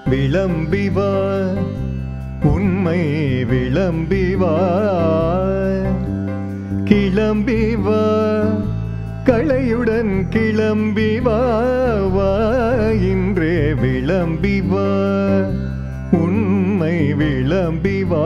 விளம்பி வா உண்மை விளம்பி வா கிளம்பி வா களையுடன் கிளம்பி வா வா இன்றே விளம்பி வா உண்மை விளம்பி வா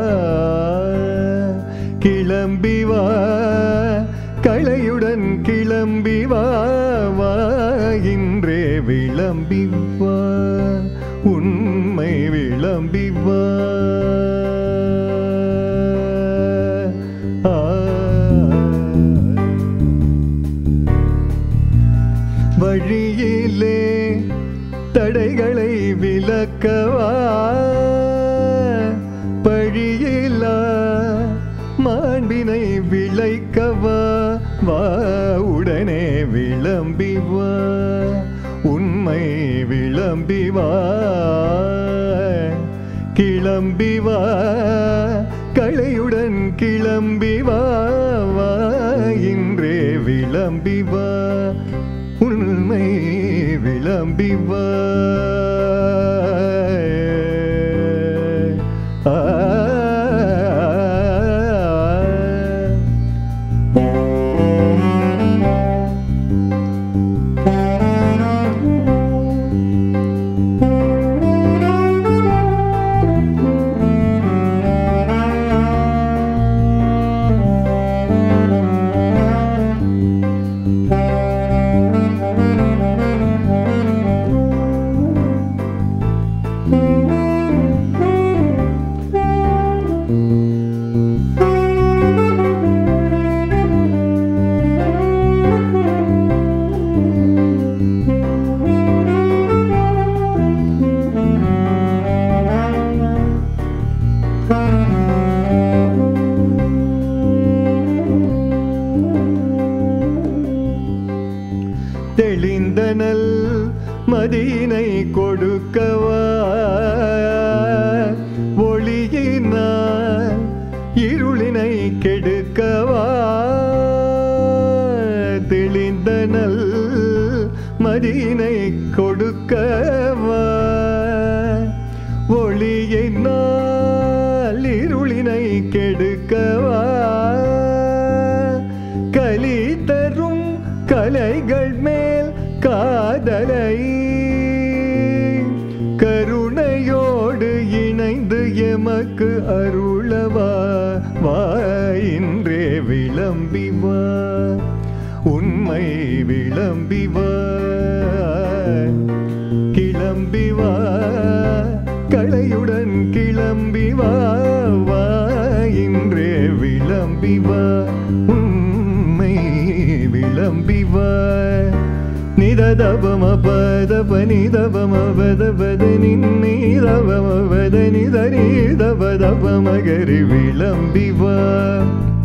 கிளம்பி வா களையுடன் கிளம்பி வா வா இன்றே விளம்பி வா உண்மை விளம்பி வா ஆ. வழியிலே தடைகளை விலக்கவா பழியிலா மாண்பினை விளைக்கவா வா உடனே விளம்பி வா உண்மை விளம்பி வா கிளம்பி வா களையுடன் கிளம்பி வா வா இன்றே விளம்பி வா உண்மை விளம்பி வா ஆ. தெளிந்தனல் மதீனை கொடுக்கவா ஒளியினால் இருளினை கெடுக்கவா தெளிந்தனல் மதீனை கொடுக்கவா ஒளியினால் இருளினை கெடுக்கவா கலி தரும் கலைகள் மேல் காதலை கருணையோடு இணைந்து எமக்கு அருளவா வா இன்றே விளம்பி வா உண்மை விளம்பி வா கிளம்பி வா களையுடன் கிளம்பி வா வா இன்றே விளம்பி வா உண்மை விளம்பி வா நிததபம பதப நிதபம பத பத நின்னீதபம பத நித நீதபதப மகரி விளம்பி வா